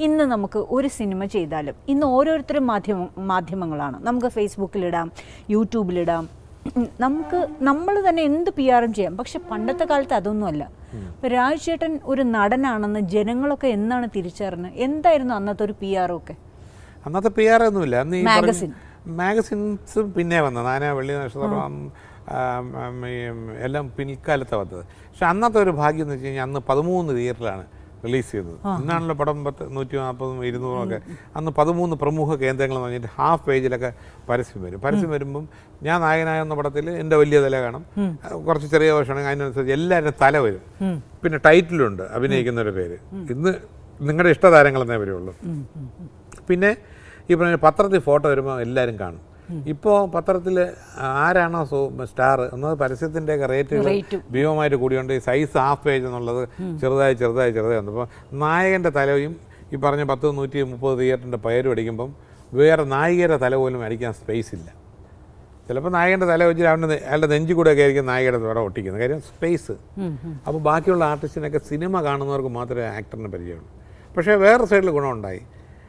ഇന്ന് നമുക്ക് ഒരു സിനിമ ചെയ്താലും ഇന്ന് ഓരോരുത്തരും മാധ്യമ മാധ്യമങ്ങളാണ് നമുക്ക് ഫേസ്ബുക്കിലിടാം യൂട്യൂബിലിടാം ഉം, നമുക്ക് നമ്മൾ തന്നെ എന്ത് പി ആറും ചെയ്യാം പക്ഷെ പണ്ടത്തെ കാലത്ത് അതൊന്നുമല്ല ഇപ്പൊ രാജുചേട്ടൻ ഒരു നടനാണെന്ന് ജനങ്ങളൊക്കെ എന്നാണ് തിരിച്ചറിഞ്ഞത് എന്തായിരുന്നു അന്നത്തെ ഒരു പി ആറും ഒക്കെ അന്നത്തെ പി ആർ ഒന്നുമില്ല അന്ന് ഈ മാഗസിൻ. മാഗസിൻസും പിന്നെ വന്നത് നാന വെള്ളി നക്ഷത്രം ആം, ആം, ഈ എല്ലാം പിൽക്കാലത്താണ് വന്നത് പക്ഷെ അന്നത്തെ ഒരു ഭാഗ്യം എന്ന് വെച്ച് കഴിഞ്ഞാൽ അന്ന് പതിമൂന്ന് തിയേറ്ററിലാണ് റിലീസ് ചെയ്തത് ഇന്നാണല്ലോ പടം പത്ത് നൂറ്റി നാൽപ്പതും ഇരുന്നൂറും ഒക്കെ അന്ന് പതിമൂന്ന് പ്രമുഖ കേന്ദ്രങ്ങൾ എന്ന് പറഞ്ഞിട്ട് ഹാഫ് പേജിലൊക്കെ പരസ്യം വരും പരസ്യം വരുമ്പം ഞാൻ നായകനായ എന്ന പടത്തിൽ എൻ്റെ വലിയ തല കാണും കുറച്ച് ചെറിയ വേഷമാണെങ്കിൽ അതിനനുസരിച്ച് എല്ലാവരും തല വരും പിന്നെ ടൈറ്റിലുണ്ട് അഭിനയിക്കുന്നവരുടെ പേര് ഇന്ന് നിങ്ങളുടെ ഇഷ്ടതാരങ്ങളെന്നേ വരുള്ളൂ പിന്നെ ഈ പറഞ്ഞ പത്രത്തിൽ ഫോട്ടോ വരുമ്പോൾ എല്ലാവരും കാണും ഇപ്പോൾ പത്രത്തിൽ ആരാണോ സോ സ്റ്റാർ എന്നത് പരസ്യത്തിൻ്റെയൊക്കെ റേറ്റുകൾ റേറ്റും. ഭീമമായിട്ട് കൂടിയുണ്ട് ഈ സൈസ് ഹാഫ് പേജ് എന്നുള്ളത് ചെറുതായി ചെറുതായി ചെറുതായി വന്നു അപ്പോൾ നായകൻ്റെ തലയും ഈ പറഞ്ഞ പത്ത് നൂറ്റി മുപ്പത് തിയേറ്ററിൻ്റെ പേരും അടിക്കുമ്പം വേറെ നായികയുടെ തല പോലും അടിക്കാൻ സ്പേസ് ഇല്ല ചിലപ്പോൾ നായകൻ്റെ തല വെച്ചിട്ട് അവൻ്റെ നെ- അയാളുടെ നെഞ്ചു കൂടെ ഒക്കെ ആയിരിക്കും നായകയുടെ ഇവിടെ ഒട്ടിക്കുന്നത് കാര്യം സ്പേസ് അപ്പോൾ ബാക്കിയുള്ള ആർട്ടിസ്റ്റിനൊക്കെ സിനിമ കാണുന്നവർക്ക് മാത്രമേ ആക്ടറിനെ പരിചയമുള്ളൂ പക്ഷേ വേറെ സൈഡിൽ ഗുണമുണ്ടായി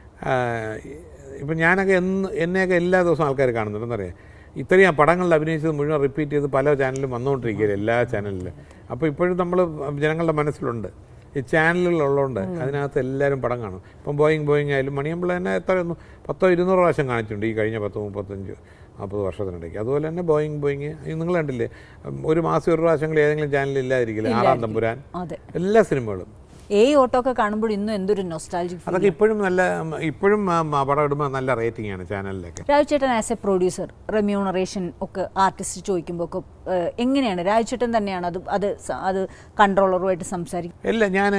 ഇപ്പം ഞാനൊക്കെ എന്ന് എന്നെയൊക്കെ എല്ലാ ദിവസവും ആൾക്കാർ കാണുന്നുണ്ട് എന്നറിയാം ഇത്രയും പടങ്ങളിൽ അഭിനയിച്ചത് മുഴുവൻ റിപ്പീറ്റ് ചെയ്ത് പല ചാനലിലും വന്നുകൊണ്ടിരിക്കുകയില്ല എല്ലാ ചാനലിലും അപ്പോൾ ഇപ്പോഴും നമ്മൾ ജനങ്ങളുടെ മനസ്സിലുണ്ട് ഈ ചാനലുകളുള്ളതുകൊണ്ട് അതിനകത്ത് എല്ലാവരും പടം കാണും ഇപ്പം ബോയിങ് ബോയിങ് ആയാലും മണിയമ്പിള തന്നെ എത്ര ഒന്ന് പത്തോ ഇരുന്നൂറ് പ്രാവശ്യം കാണിച്ചിട്ടുണ്ട് ഈ കഴിഞ്ഞ പത്ത് മുപ്പത്തഞ്ച് നാൽപ്പത് വർഷത്തിനിടയ്ക്ക് അതുപോലെ തന്നെ ബോയിങ് ബോയിങ് നിങ്ങൾ കണ്ടില്ലേ ഉം, ഒരു മാസം ഒരു പ്രാവശ്യങ്ങളിൽ ഏതെങ്കിലും ചാനലിൽ ഇല്ലാതിരിക്കില്ല ആറാം തമ്പുരാൻ അതെ എല്ലാ സിനിമകളും ഏ ഓട്ടോ ഒക്കെ കാണുമ്പോൾ ഇന്നും എന്തൊരു നൊസ്റ്റാൾജിക് അതൊക്കെ ഇപ്പോഴും നല്ല ഉം, ഇപ്പോഴും ഉം, പടം ഇടുമ്പോൾ നല്ല റേറ്റിംഗ് ആണ് ചാനലിലൊക്കെ രാജുചേട്ടൻ ആസ് എ പ്രൊഡ്യൂസർ റെമ്യൂണറേഷൻ ഒക്കെ ആർട്ടിസ്റ്റ് ചോദിക്കുമ്പോൾ ഒക്കെ ഏഹ്, എങ്ങനെയാണ് രാജുചേട്ടൻ തന്നെയാണ് അത് അത് സ- അത് കൺട്രോളറുമായിട്ട് സംസാരിക്കും ഇല്ല ഞാൻ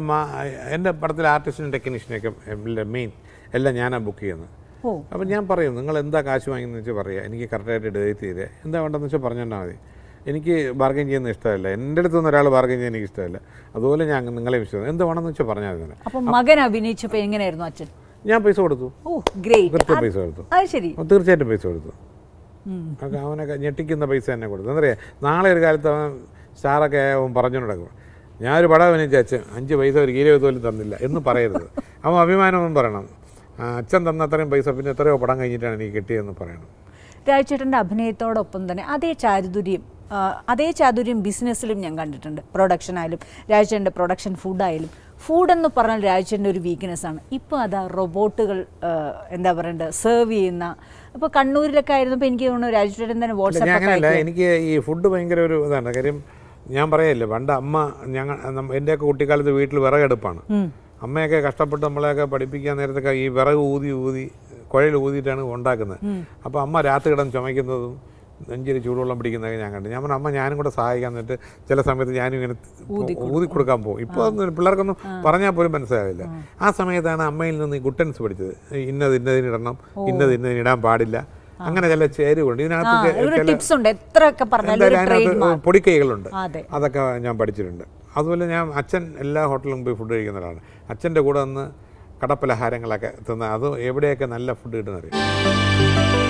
എൻ്റെ പടത്തിലെ ആർട്ടിസ്റ്റിനും ടെക്നീഷ്യനൊക്കെ മെയിൻ എല്ലാം ഞാനാണ് ബുക്ക് ചെയ്യുന്നത് ഓ അപ്പം ഞാൻ പറയും നിങ്ങൾ എന്താ കാശ് വാങ്ങിയെന്ന് വെച്ചാൽ പറയുക എനിക്ക് കറക്റ്റായിട്ട് ഡേറ്റ് ചെയ്തേ എന്താ വേണ്ടതെന്ന് വെച്ചാൽ പറഞ്ഞാൽ മതി എനിക്ക് ബാർഗൈൻ ചെയ്യുന്ന ഇഷ്ടമല്ല എൻ്റെ അടുത്ത് നിന്ന് ഒരാൾ ബാർഗൈൻ ചെയ്യാൻ എനിക്ക് ഇഷ്ടമല്ല അതുപോലെ ഞാൻ നിങ്ങളെ വിശ്വസിക്കും എന്ത് വേണമെന്ന് വെച്ചാൽ പറഞ്ഞാൽ മതി അപ്പൊ മകൻ അഭിനയിച്ചപ്പോൾ എങ്ങനെയായിരുന്നു അച്ഛൻ ഞാൻ പൈസ കൊടുത്തു ഓ ഗ്രേറ്റ് കൃത്യം പൈസ കൊടുത്തു അത് ശരി അവൻ തീർച്ചയായിട്ടും പൈസ കൊടുത്തു ഉം. ഒക്കെ അവനൊക്കെ ഞെട്ടിക്കുന്ന പൈസ തന്നെ കൊടുത്തു എന്താ പറയുക നാളെ ഒരു കാലത്ത് അവൻ സ്റ്റാറൊക്കെ അവൻ പറഞ്ഞു നടക്കും ഞാനൊരു പടം അഭിനയിച്ച അച്ഛൻ അഞ്ച് പൈസ ഒരു കീരോ പോലും തന്നില്ല എന്ന് പറയരുത് അവൻ അഭിമാനമൊന്നും പറയണം ആ, അച്ഛൻ തന്ന അത്രയും പൈസ പിന്നെ എത്രയോ പടം കഴിഞ്ഞിട്ടാണ് എനിക്ക് കിട്ടിയതെന്ന് പറയണം രാജുചേട്ടൻ്റെ അഭിനയത്തോടൊപ്പം തന്നെ അതേ ചാതുര്യം ആ, അതേ ചാതുര്യം ബിസിനസ്സിലും ഞാൻ കണ്ടിട്ടുണ്ട് പ്രൊഡക്ഷൻ ആയാലും രാജുചേട്ടൻ്റെ പ്രൊഡക്ഷൻ ഫുഡായാലും ഫുഡ് എന്ന് പറഞ്ഞാൽ രാജുചേട്ടൻ്റെ ഒരു വീക്ക്നെസ് ആണ് ഇപ്പോൾ അതാ റോബോട്ടുകൾ ആ, എന്താ പറയണ്ടത് സെർവ് ചെയ്യുന്ന ഇപ്പോൾ കണ്ണൂരിലൊക്കെ ആയിരുന്നപ്പോൾ എനിക്ക് തോന്നുന്നു രാജുചേട്ടൻ തന്നെ ഇല്ല, ഞാൻ വാട്സാപ്പ് അങ്ങനെയല്ല എനിക്ക് ഈ ഫുഡ് ഭയങ്കര ഒരു ഇതാണ് കാര്യം ഞാൻ പറയല്ലേ പണ്ട് അമ്മ ഞങ്ങൾ എൻ്റെയൊക്കെ കുട്ടിക്കാലത്ത് വീട്ടിൽ വിറകടുപ്പാണ് അമ്മയൊക്കെ കഷ്ടപ്പെട്ട് നമ്മളെയൊക്കെ പഠിപ്പിക്കാൻ നേരത്തൊക്കെ ഈ വിറക് ഊതി ഊതി കുഴൽ ഊതിയിട്ടാണ് ഉണ്ടാക്കുന്നത് അപ്പോൾ അമ്മ രാത്രി കിടന്ന് ചുമയ്ക്കുന്നതും നെഞ്ചിരി ചൂടുവെള്ളം പിടിക്കുന്നതൊക്കെ ഞാൻ കണ്ടു ഞാൻ പറഞ്ഞു അമ്മ ഞാനും കൂടെ സഹായിക്കാൻ എന്നിട്ട് ചില സമയത്ത് ഞാനും ഇങ്ങനെ ഊതി കൊടുക്കാൻ പോകും ഇപ്പോൾ ഒന്നും പിള്ളേർക്കൊന്നും പറഞ്ഞാൽ പോലും മനസ്സിലാവില്ല ആ സമയത്താണ് അമ്മയിൽ നിന്ന് ഈ ഗുട്ടൻസ് പഠിച്ചത് ഇന്നത് ഇന്നതിന് ഇടണം ഇന്നത് ഇന്നതിന് ഇടാൻ പാടില്ല അങ്ങനെ ചില ചേരുവയുണ്ട് ഇതിനകത്ത് ചെ- ഒരു ചില ടിപ്സ് ഉണ്ട് എത്രയൊക്കെ പറഞ്ഞാലും ഒരു എന്തായാലും ട്രേഡ് അതിനകത്ത് പൊടിക്കൈകളുണ്ട് അതെ അതൊക്കെ ഞാൻ പഠിച്ചിട്ടുണ്ട് അതുപോലെ ഞാൻ അച്ഛൻ എല്ലാ ഹോട്ടലിലും പോയി ഫുഡ് കഴിക്കുന്ന ഒരാളാണ് അച്ഛൻ്റെ കൂടെ നിന്ന് കടപ്പലഹാരങ്ങളൊക്കെ തിന്ന അത് എവിടെയൊക്കെ നല്ല ഫുഡ് കിട്ടുന്ന അറിയാം